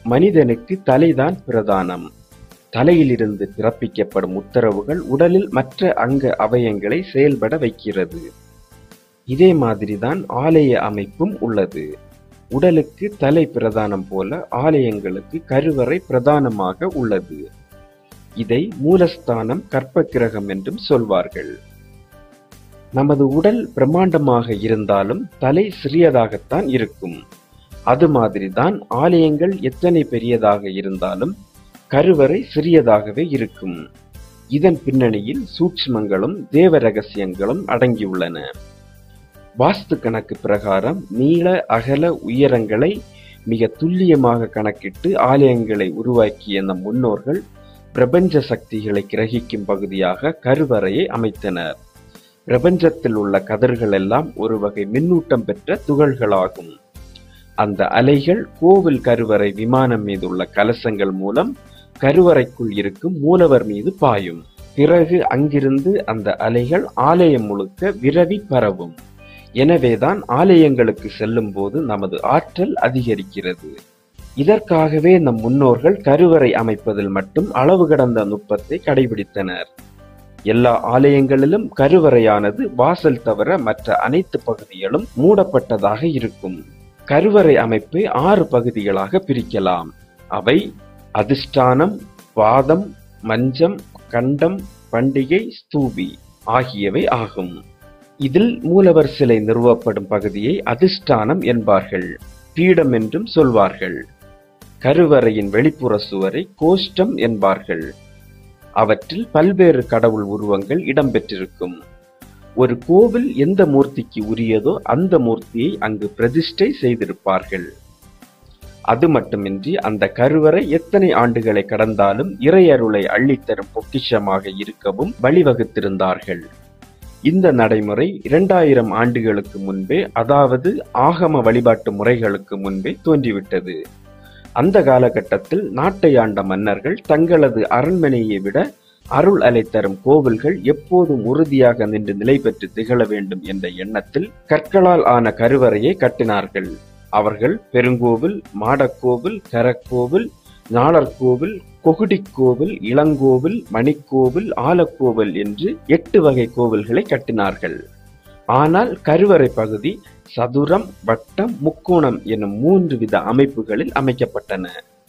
மனிதனுக்கு தலைதான் பிரதானம் தலையிலிருந்து பிறப்பிக்கப்படும் உத்தரவுகள் உடலில் மற்ற அங்க அவயங்களை செயல்பட வைக்கிறது இதே மாதிரிதான் ஆலய அமைப்பும் உள்ளது உடலுக்கு தலை பிரதானம் போல ஆலயங்களுக்கு கருவறை பிரதானமாக உள்ளது இதை மூலஸ்தானம் கற்பக்கிரகம் என்றும் சொல்வார்கள் நமது உடல் பிரம்மாண்டமாக இருந்தாலும் தலை சிறியதாகத்தான் இருக்கும் அது மாதிரிதான் ஆலயங்கள் எத்தனை பெரியதாக இருந்தாலும் கருவறை சிறியதாகவே இருக்கும் இதன் பின்னணியில் சூட்சுமங்களும் தேவ ரகசியங்களும் அடங்கியுள்ளன வாஸ்து கணக்கு பிரகாரம் நீள அகல உயரங்களை மிக துல்லியமாக கணக்கிட்டு ஆலயங்களை உருவாக்கிய நம் முன்னோர்கள் பிரபஞ்ச சக்திகளை கிரகிக்கும் பகுதியாக கருவறையை அமைத்தனர் பிரபஞ்சத்தில் உள்ள கதிர்கள் எல்லாம் ஒரு வகை மின்னூட்டம் பெற்ற துகள்களாகும் அந்த அலைகள் கோவில் கருவறை விமானம் மீது உள்ள கலசங்கள் மூலம் கருவறைக்குள் இருக்கும் மூலவர் மீது பாயும் பிறகு அங்கிருந்து அந்த அலைகள் ஆலயம் முழுக்க விரவி பரவும் எனவேதான் ஆலயங்களுக்கு செல்லும் போது நமது ஆற்றல் அதிகரிக்கிறது இதற்காகவே நம் முன்னோர்கள் கருவறை அமைப்பதில் மட்டும் அளவு கடந்த நுட்பத்தை கடைபிடித்தனர் எல்லா ஆலயங்களிலும் கருவறையானது வாசல் தவிர மற்ற அனைத்து பகுதிகளும் மூடப்பட்டதாக இருக்கும் கருவறை அமைப்பை ஆறு பகுதிகளாக பிரிக்கலாம் அவை அதிஷ்டானம் வாதம் மஞ்சம் கண்டம் பண்டிகை ஸ்தூபி ஆகியவை ஆகும் இதில் மூலவர் சிலை நிறுவப்படும் பகுதியை அதிஷ்டானம் என்பார்கள் பீடம் என்றும் சொல்வார்கள் கருவறையின் வெளிப்புற சுவரை கோஷ்டம் என்பார்கள் அவற்றில் பல்வேறு கடவுள் உருவங்கள் இடம்பெற்றிருக்கும் ஒரு கோவில் எந்த மூர்த்திக்கு உரியதோ அந்த மூர்த்தியை அங்கு பிரதிஷ்டை செய்திருப்பார்கள் அது மட்டுமின்றி அந்த கருவறை எத்தனை ஆண்டுகளை கடந்தாலும் இறையருளை அள்ளித்தரும் பொக்கிஷமாக இருக்கவும் வழிவகுத்திருந்தார்கள் இந்த நடைமுறை இரண்டாயிரம் ஆண்டுகளுக்கு முன்பே அதாவது ஆகம வழிபாட்டு முறைகளுக்கு முன்பே தோன்றிவிட்டது அந்த காலகட்டத்தில் நாட்டை ஆண்ட மன்னர்கள் தங்களது அரண்மனையை விட அருள் அலை தரும் கோவில்கள் எப்போதும் உறுதியாக நின்று நிலை பெற்று திகழ வேண்டும் என்ற எண்ணத்தில் கற்களால் ஆன கருவறையை கட்டினார்கள் அவர்கள் பெருங்கோவில் மாடக்கோவில் கரக்கோவில் நாளர்கோவில் கொகுடிக்கோவில் இளங்கோவில் மணிக்கோவில் ஆலக்கோவில் என்று எட்டு வகை கோவில்களை கட்டினார்கள் ஆனால் கருவறை பகுதி சதுரம் வட்டம் முக்கோணம் எனும் மூன்று வித அமைப்புகளில் அமைக்கப்பட்டன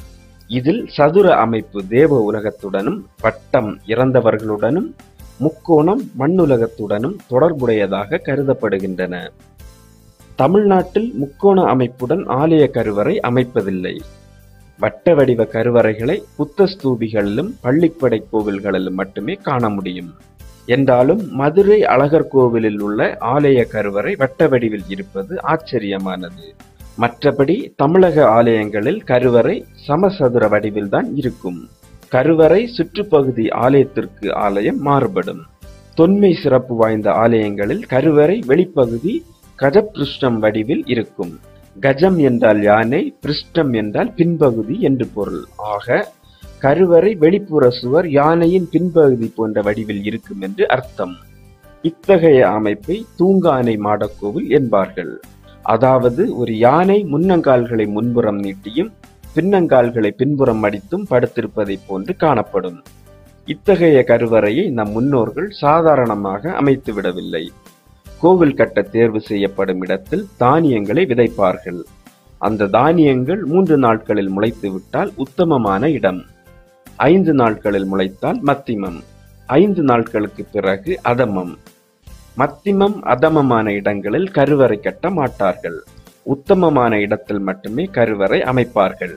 இதில் சதுர அமைப்பு தேவ உலகத்துடனும் வட்டம் இறந்தவர்களுடனும் முக்கோணம் மண்ணுலகத்துடனும் தொடர்புடையதாக கருதப்படுகின்றன தமிழ்நாட்டில் முக்கோண அமைப்புடன் ஆலய கருவறை அமைப்பதில்லை வட்ட வடிவ கருவறைகளை புத்த ஸ்தூபிகளிலும் பள்ளிப்படை கோவில்களிலும் மட்டுமே காண முடியும் என்றாலும் மதுரை அழகர் கோவிலில் உள்ள ஆலய கருவறை வட்ட வடிவில் இருப்பது ஆச்சரியமானது மற்றபடி தமிழக ஆலயங்களில் கருவறை சமசதுர வடிவில்தான் இருக்கும் கருவறை சுற்றுப்பகுதி ஆலயத்திற்கு ஆலயம் மாறுபடும் தொன்மை சிறப்பு வாய்ந்த ஆலயங்களில் கருவறை வெளிப்பகுதி கஜபிருஷ்டம் வடிவில் இருக்கும் கஜம் என்றால் யானை பிருஷ்டம் என்றால் பின்பகுதி என்று பொருள் ஆக கருவறை வெளிப்புற சுவர் யானையின் பின்பகுதி போன்ற வடிவில் இருக்கும் என்று அர்த்தம் இத்தகைய அமைப்பை தூங்கானை மாடக்கோவில் என்பார்கள் அதாவது ஒரு யானை முன்னங்கால்களை முன்புறம் நீட்டியும் பின்னங்கால்களை பின்புறம் அடித்தும் படுத்திருப்பதைப் போன்று காணப்படும் இத்தகைய கருவறையை நம் முன்னோர்கள் சாதாரணமாக அமைத்து விடவில்லை கோவில் கட்ட தேர்வு செய்யப்படும் இடத்தில் தானியங்களை விதைப்பார்கள் அந்த தானியங்கள் மூன்று நாட்களில் முளைத்து விட்டால் உத்தமமான இடம் ஐந்து நாட்களில் முளைத்தால் மத்திமம் ஐந்து நாட்களுக்கு பிறகு அதமம் மத்திமம் அதமமான இடங்களில் கருவறை கட்ட மாட்டார்கள் உத்தமமான இடத்தில் மட்டுமே கருவறை அமைப்பார்கள்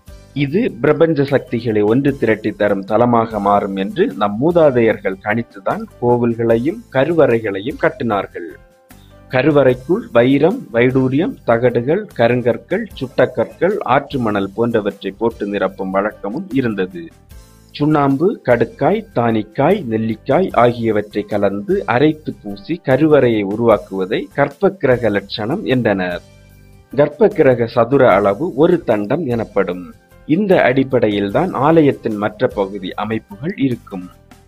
இது பிரபஞ்ச சக்திகளை ஒன்று திரட்டி தரும் தலமாக மாறும் என்று நம் மூதாதையர்கள் கணித்துதான் கோவில்களையும் கருவறைகளையும் கட்டினார்கள் கருவறைக்குள் வைரம் வைடூரியம் தகடுகள் கருங்கற்கள் சுட்டக்கற்கள் ஆற்று மணல் போன்றவற்றை போட்டு நிரப்பும் வழக்கமும் இருந்தது சுண்ணாம்பு கடுக்காய் தானிக்காய் நெல்லிக்காய் ஆகியவற்றை கலந்து அரைத்து பூசி கருவறையை உருவாக்குவதை கற்பக்கிரக லட்சணம் என்றனர் கர்ப்பகிரக சதுர அளவு ஒரு தண்டம் எனப்படும் இந்த அடிப்படையில்தான் ஆலயத்தின் மற்ற பகுதி அமைப்புகள் இருக்கும்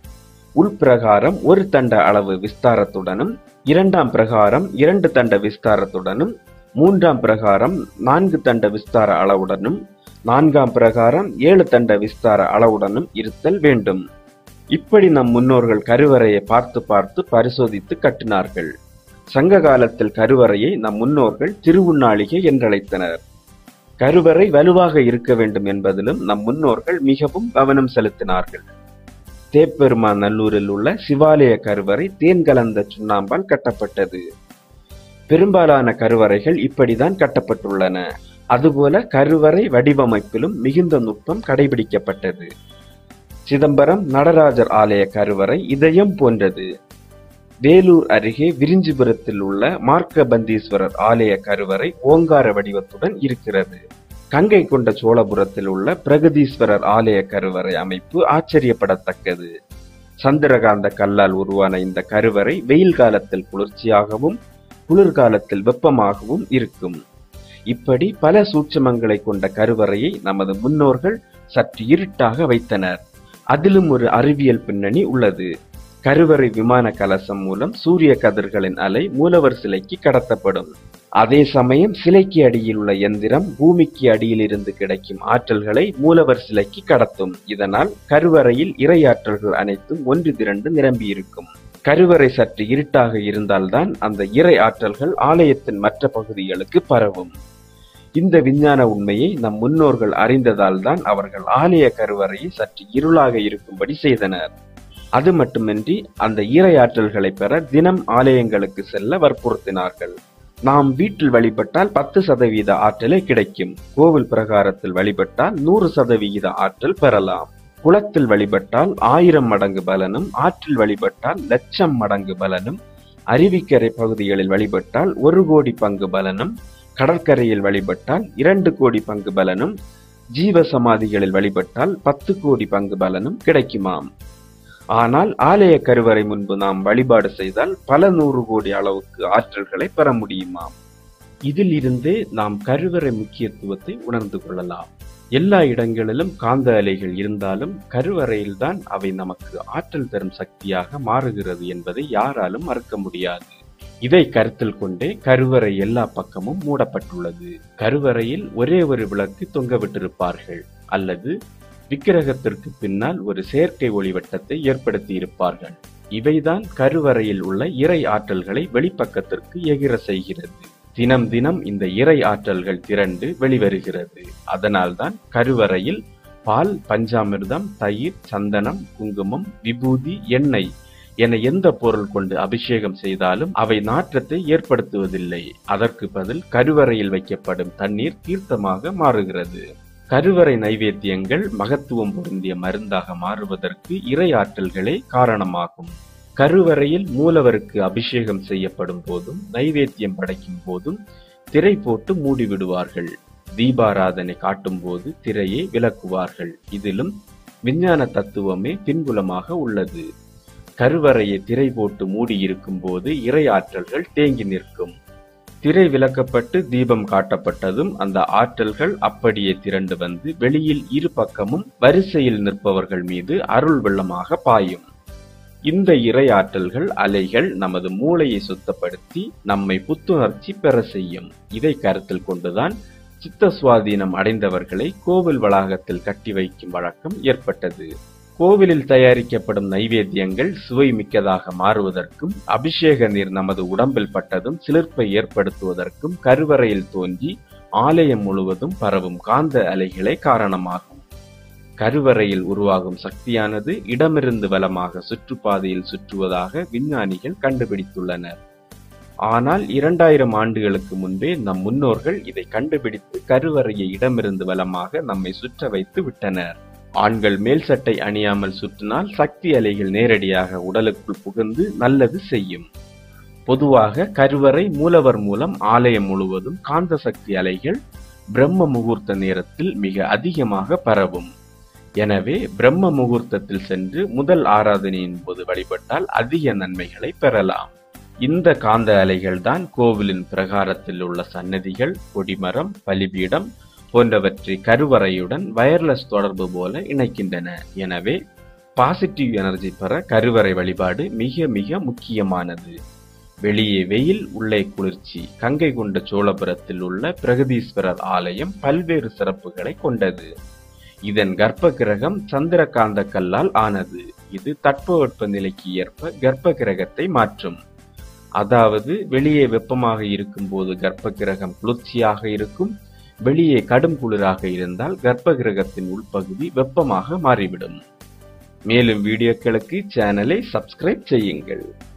உள்பிரகாரம் ஒரு தண்ட அளவு விஸ்தாரத்துடனும் இரண்டாம் பிரகாரம் இரண்டு தண்ட விஸ்தாரத்துடனும் மூன்றாம் பிரகாரம் நான்கு தண்ட விஸ்தார அளவுடனும் நான்காம் பிரகாரம் ஏழு தண்ட விஸ்தார அளவுடனும் இருத்தல் வேண்டும் இப்படி நம் முன்னோர்கள் கருவறையை பார்த்து பார்த்து பரிசோதித்து கட்டினார்கள் சங்க காலத்தில் கருவறையை நம் முன்னோர்கள் திருவுண்ணாளிகை என்றழைத்தனர் கருவறை வலுவாக இருக்க வேண்டும் என்பதிலும் நம் முன்னோர்கள் மிகவும் கவனம் செலுத்தினார்கள் தேப்பெருமான் நல்லூரில் உள்ள சிவாலய கருவறை தேன் கலந்த சுண்ணாம்பால் கட்டப்பட்டது பெரும்பாலான கருவறைகள் இப்படிதான் கட்டப்பட்டுள்ளன அதுபோல கருவறை வடிவமைப்பிலும் மிகுந்த நுட்பம் கடைபிடிக்கப்பட்டது சிதம்பரம் நடராஜர் ஆலய கருவறை இதயம் போன்றது வேலூர் அருகே விரிஞ்சிபுரத்தில் உள்ள மார்க்கபந்தீஸ்வரர் ஆலய கருவறை ஓங்கார வடிவத்துடன் இருக்கிறது கங்கை கொண்ட சோழபுரத்தில் உள்ள பிரகதீஸ்வரர் ஆலய கருவறை அமைப்பு ஆச்சரியப்படத்தக்கது சந்திரகாந்த கல்லால் உருவான இந்த கருவறை வெயில் காலத்தில் குளிர்ச்சியாகவும் குளிர்காலத்தில் வெப்பமாகவும் இருக்கும் இப்படி பல சூட்சமங்களை கொண்ட கருவறையை நமது முன்னோர்கள் சற்று இருட்டாக வைத்தனர் அதிலும் ஒரு அறிவியல் பின்னணி உள்ளது கருவறை விமான கலசம் மூலம் சூரிய கதிர்களின் அலை மூலவர் சிலைக்கு கடத்தப்படும் அதே சமயம் சிலைக்கு அடியில் உள்ள எந்திரம் பூமிக்கு அடியில் இருந்து கிடைக்கும் ஆற்றல்களை மூலவர் சிலைக்கு கடத்தும் இதனால் கருவறையில் இறையாற்றல்கள் அனைத்தும் ஒன்று திரண்டு நிரம்பியிருக்கும் கருவறை சற்று இருட்டாக இருந்தால்தான் அந்த இறை ஆற்றல்கள் ஆலயத்தின் மற்ற பகுதிகளுக்கு பரவும் இந்த விஞ்ஞான உண்மையை நம் முன்னோர்கள் அறிந்ததால் தான் அவர்கள் ஆலய கருவறையை சற்று இருளாக இருக்கும்படி செய்தனர் அது மட்டுமின்றி அந்த இறையாற்றல்களை பெற தினம் ஆலயங்களுக்கு செல்ல வற்புறுத்தினார்கள் நாம் வீட்டில் வழிபட்டால் பத்து சதவீத ஆற்றலே கிடைக்கும் கோவில் பிரகாரத்தில் வழிபட்டால் நூறு சதவிகித ஆற்றல் பெறலாம் குளத்தில் வழிபட்டால் ஆயிரம் மடங்கு பலனும் ஆற்றில் வழிபட்டால் லட்சம் மடங்கு பலனும் அருவிக்கரை பகுதிகளில் வழிபட்டால் ஒரு கோடி பங்கு பலனும் கடற்கரையில் வழிபட்டால் இரண்டு கோடி பங்கு பலனும் ஜீவ சமாதிகளில் வழிபட்டால் பத்து கோடி பங்கு பலனும் கிடைக்குமாம் ஆனால் ஆலய கருவறை முன்பு நாம் வழிபாடு செய்தால் பல நூறு கோடி அளவுக்கு ஆற்றல்களை பெற முடியுமாம் இதில் இருந்தே நாம் கருவறை முக்கியத்துவத்தை உணர்ந்து கொள்ளலாம் எல்லா இடங்களிலும் காந்த அலைகள் இருந்தாலும் கருவறையில்தான் அவை நமக்கு ஆற்றல் தரும் சக்தியாக மாறுகிறது என்பதை யாராலும் மறுக்க முடியாது இதை கருத்தில் கொண்டே கருவறை எல்லா பக்கமும் மூடப்பட்டுள்ளது கருவறையில் ஒரே ஒரு விளக்கு தொங்கவிட்டிருப்பார்கள் அல்லது விக்கிரகத்திற்கு பின்னால் ஒரு செயற்கை ஒளிவட்டத்தை ஏற்படுத்தி இருப்பார்கள் இவைதான் கருவறையில் உள்ள இறை ஆற்றல்களை வெளிப்பக்கத்திற்கு எகிர செய்கிறது தினம் தினம் இந்த இறை ஆற்றல்கள் திரண்டு வெளிவருகிறது அதனால்தான் கருவறையில் பால் பஞ்சாமிர்தம் தயிர் சந்தனம் குங்குமம் விபூதி எண்ணெய் என எந்த பொருள் கொண்டு அபிஷேகம் செய்தாலும் அவை நாற்றத்தை ஏற்படுத்துவதில்லை அதற்கு பதில் கருவறையில் வைக்கப்படும் தண்ணீர் தீர்த்தமாக மாறுகிறது கருவறை நைவேத்தியங்கள் மகத்துவம் பொருந்திய மருந்தாக மாறுவதற்கு இறை ஆற்றல்களே காரணமாகும் கருவறையில் மூலவருக்கு அபிஷேகம் செய்யப்படும் போதும் நைவேத்தியம் படைக்கும் போதும் திரை போட்டு மூடிவிடுவார்கள் தீபாராதனை காட்டும் போது திரையை விலக்குவார்கள் இதிலும் விஞ்ஞான தத்துவமே பின்புலமாக உள்ளது கருவறையை திரை போட்டு மூடியிருக்கும் போது இறை ஆற்றல்கள் தேங்கி நிற்கும் திரை விலக்கப்பட்டு தீபம் காட்டப்பட்டதும் அந்த ஆற்றல்கள் அப்படியே திரண்டு வந்து வெளியில் இரு பக்கமும் வரிசையில் நிற்பவர்கள் மீது அருள் வெள்ளமாக பாயும் இந்த இறை ஆற்றல்கள் அலைகள் நமது மூளையை சுத்தப்படுத்தி நம்மை புத்துணர்ச்சி பெற செய்யும் இதை கருத்தில் கொண்டுதான் சித்த சுவாதீனம் அடைந்தவர்களை கோவில் வளாகத்தில் கட்டி வைக்கும் வழக்கம் ஏற்பட்டது கோவிலில் தயாரிக்கப்படும் நைவேத்தியங்கள் சுவை மிக்கதாக மாறுவதற்கும் அபிஷேக நீர் நமது உடம்பில் பட்டதும் சிலிர்ப்பை ஏற்படுத்துவதற்கும் கருவறையில் தோன்றி ஆலயம் முழுவதும் பரவும் காந்த அலைகளே காரணமாகும் கருவறையில் உருவாகும் சக்தியானது இடமிருந்து வலமாக சுற்றுப்பாதையில் சுற்றுவதாக விஞ்ஞானிகள் கண்டுபிடித்துள்ளனர் ஆனால் இரண்டாயிரம் ஆண்டுகளுக்கு முன்பே நம் முன்னோர்கள் இதை கண்டுபிடித்து கருவறையை இடமிருந்து வலமாக நம்மை சுற்ற வைத்து விட்டனர் ஆண்கள் மேல் சட்டை அணியாமல் சுற்றினால் சக்தி அலைகள் நேரடியாக உடலுக்குள் புகுந்து நல்லது செய்யும் பொதுவாக கருவறை மூலவர் மூலம் ஆலயம் முழுவதும் காந்த சக்தி அலைகள் பிரம்ம முகூர்த்த நேரத்தில் மிக அதிகமாக பரவும் எனவே பிரம்ம முகூர்த்தத்தில் சென்று முதல் ஆராதனையின் போது வழிபட்டால் அதிக நன்மைகளை பெறலாம் இந்த காந்த அலைகள் தான் கோவிலின் பிரகாரத்தில் உள்ள சன்னதிகள் கொடிமரம் பலிபீடம் போன்றவற்றை கருவறையுடன் வயர்லெஸ் தொடர்பு போல இணைக்கின்றன எனவே பாசிட்டிவ் எனர்ஜி பெற கருவறை வழிபாடு மிக மிக முக்கியமானது வெளியே வெயில் உள்ளே குளிர்ச்சி கங்கை கொண்ட சோழபுரத்தில் உள்ள பிரகதீஸ்வரர் ஆலயம் பல்வேறு சிறப்புகளை கொண்டது இதன் கர்ப்ப கிரகம் சந்திரகாந்த கல்லால் ஆனது இது தட்பவெட்ப நிலைக்கு ஏற்ப கர்ப்ப கிரகத்தை மாற்றும் அதாவது வெளியே வெப்பமாக இருக்கும் போது கர்ப்ப கிரகம் குளிர்ச்சியாக இருக்கும் வெளியே கடும் குளிராக இருந்தால் கர்ப்ப கிரகத்தின் உள்பகுதி வெப்பமாக மாறிவிடும் மேலும் வீடியோக்களுக்கு சேனலை சப்ஸ்கிரைப் செய்யுங்கள்